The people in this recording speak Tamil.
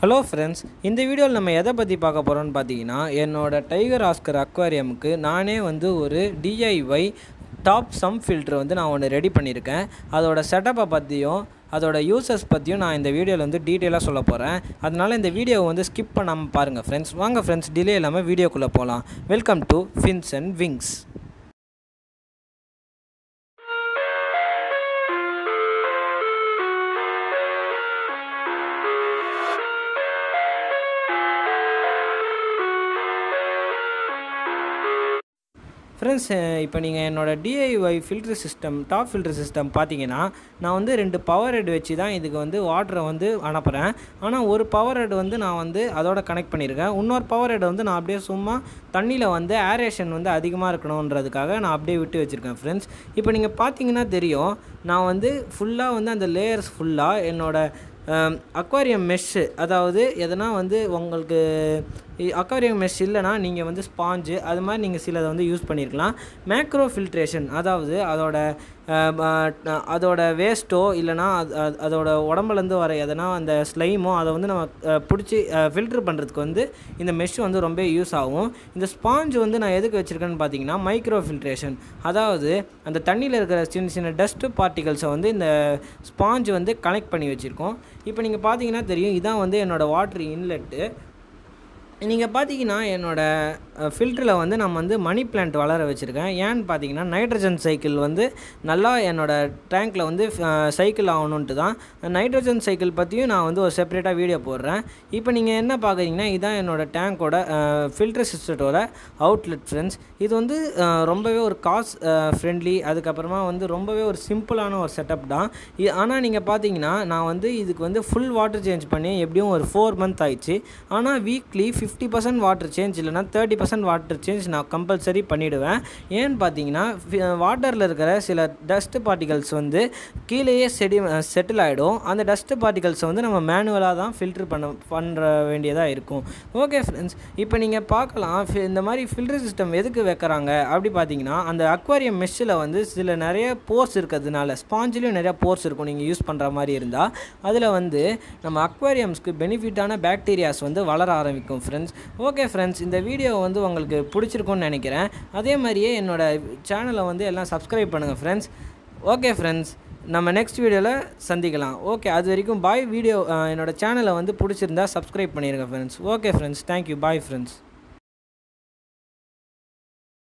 ஹலோ ஃப்ரெண்ட்ஸ் இந்த வீடியோவில் நம்ம எதை பற்றி பார்க்க போகிறோம்னு பார்த்தீங்கன்னா என்னோட டைகர் ஆஸ்கர் அக்வாரியமுக்கு நானே வந்து ஒரு டிஐஒய் டாப் சம் ஃபில்டர் வந்து நான் ஒன்று ரெடி பண்ணியிருக்கேன் அதோட செட்டப்பை பற்றியும் அதோட யூசஸ் பற்றியும் நான் இந்த வீடியோவில் வந்து டீட்டெயிலாக சொல்ல போகிறேன் அதனால் இந்த வீடியோவை வந்து ஸ்கிப் பண்ணாமல் பாருங்கள் ஃப்ரெண்ட்ஸ் வாங்க ஃப்ரெண்ட்ஸ் டிலே இல்லாமல் வீடியோக்குள்ளே போகலாம் welcome to Fins and Wings friends இப்போ நீங்கள் என்னோடய DIY filter system top filter system பார்த்தீங்கன்னா நான் வந்து ரெண்டு பவர் ஹெட் வச்சு தான் இதுக்கு வந்து வாட்டரை வந்து அனுப்புகிறேன் ஆனால் ஒரு பவர் ஹெட் வந்து நான் வந்து அதோட கனெக்ட் பண்ணியிருக்கேன் இன்னொரு பவர் ஹெட் வந்து நான் அப்படியே சும்மா தண்ணியில் வந்து ஏரேஷன் வந்து அதிகமாக இருக்கணுன்றதுக்காக நான் அப்படியே விட்டு வச்சுருக்கேன் ஃப்ரெண்ட்ஸ் இப்போ நீங்கள் பார்த்தீங்கன்னா தெரியும் நான் வந்து ஃபுல்லாக வந்து அந்த லேயர்ஸ் ஃபுல்லாக என்னோடய அக்வாரியம் மெஷ்ஷு அதாவது எதனா வந்து உங்களுக்கு அக்வாரியம் மெஷ் இல்லைனா நீங்கள் வந்து ஸ்பாஞ்சு அது மாதிரி நீங்கள் சிலதை வந்து யூஸ் பண்ணியிருக்கலாம் மேக்ரோ ஃபில்ட்ரேஷன் அதாவது அதோட அதோட வேஸ்ட்டோ இல்லைனா அதோட உடம்புலேருந்து வர எதனா அந்த ஸ்லைமோ அதை வந்து நம்ம பிடிச்சி ஃபில்ட்ரு பண்ணுறதுக்கு வந்து இந்த மெஷ் வந்து ரொம்ப யூஸ் ஆகும் இந்த ஸ்பாஞ்ச் வந்து நான் எதுக்கு வச்சுருக்கேன்னு பார்த்தீங்கன்னா மைக்ரோ ஃபில்ட்ரேஷன் அதாவது அந்த தண்ணியில் இருக்கிற சின்ன சின்ன டஸ்ட்டு பார்ட்டிகல்ஸை வந்து இந்த ஸ்பாஞ்ச் வந்து கனெக்ட் பண்ணி வச்சுருக்கோம் இப்போ நீங்கள் பார்த்தீங்கன்னா தெரியும் இதான் வந்து என்னோடய வாட்ரு இன்லெட்டு நீங்கள் பார்த்தீங்கன்னா என்னோடய ஃபில்டரில் வந்து நம்ம வந்து மணி பிளான்ட் வளர வச்சுருக்கேன் ஏன்னு பார்த்தீங்கன்னா நைட்ரஜன் சைக்கிள் வந்து நல்லா என்னோடய டேங்க்கில் வந்து சைக்கிள் ஆகணுன்ட்டு தான் நைட்ரஜன் சைக்கிள் பற்றியும் நான் வந்து ஒரு செப்பரேட்டாக வீடியோ போடுறேன் இப்போ நீங்கள் என்ன பார்க்குறீங்கன்னா இதுதான் என்னோடய டேங்க்கோட ஃபில்டர் சிஸ்டத்தோட அவுட்லெட் ஃப்ரெண்ட்ஸ் இது வந்து ரொம்பவே ஒரு காஸ் ஃப்ரெண்ட்லி அதுக்கப்புறமா வந்து ரொம்பவே ஒரு சிம்பிளான ஒரு செட்டப் தான் இது ஆனால் நீங்கள் பார்த்தீங்கன்னா நான் வந்து இதுக்கு வந்து ஃபுல் வாட்டர் சேஞ்ச் பண்ணி எப்படியும் ஒரு ஃபோர் மந்த் ஆயிடுச்சு ஆனால் weekly fifty percent water change இல்லைனா தேர்ட்டி பர்சன்ட் வாட்டர் சேஞ்ச் நான் கம்பல்சரி பண்ணிவிடுவேன் ஏன்னு பார்த்தீங்கன்னா வாட்டரில் இருக்கிற சில டஸ்ட் பார்ட்டிகல்ஸ் வந்து கீழேயே செடி செட்டில் ஆகிடும் அந்த டஸ்ட் பார்ட்டிகல்ஸை வந்து நம்ம மேனுவலாக தான் ஃபில்ட்ரு பண்ண பண்ணுற வேண்டியதாக இருக்கும் ஓகே ஃப்ரெண்ட்ஸ் இப்போ நீங்கள் பார்க்கலாம் இந்த மாதிரி ஃபில்டர் சிஸ்டம் எதுக்கு வைக்கிறாங்க அப்படி பார்த்தீங்கன்னா அந்த அக்வாரியம் மெஷ்ஷில் வந்து சில நிறைய போர்ஸ் இருக்கிறதுனால ஸ்பாஞ்சிலையும் நிறையா போர்ஸ் இருக்கும் நீங்கள் யூஸ் பண்ணுற மாதிரி இருந்தால் அதில் வந்து நம்ம அக்வாரியம்ஸ்க்கு பெனிஃபிட்டான பேக்டீரியாஸ் வந்து வளர ஆரம்பிக்கும் ஃப்ரெண்ட்ஸ் ஓகே ஃப்ரெண்ட்ஸ் இந்த வீடியோ வந்து உங்களுக்கு பிடிச்சிருக்கும்னு நினைக்கிறேன் அதே மாதிரியே என்னோடய சேனலை வந்து எல்லாம் சப்ஸ்கிரைப் பண்ணுங்கள் ஃப்ரெண்ட்ஸ் ஓகே ஃப்ரெண்ட்ஸ் நம்ம நெக்ஸ்ட் வீடியோவில் சந்திக்கலாம் ஓகே அது வரைக்கும் பாய் வீடியோ என்னோடய சேனலை வந்து பிடிச்சிருந்தா சப்ஸ்கிரைப் பண்ணிடுங்க friends okay friends thank you bye friends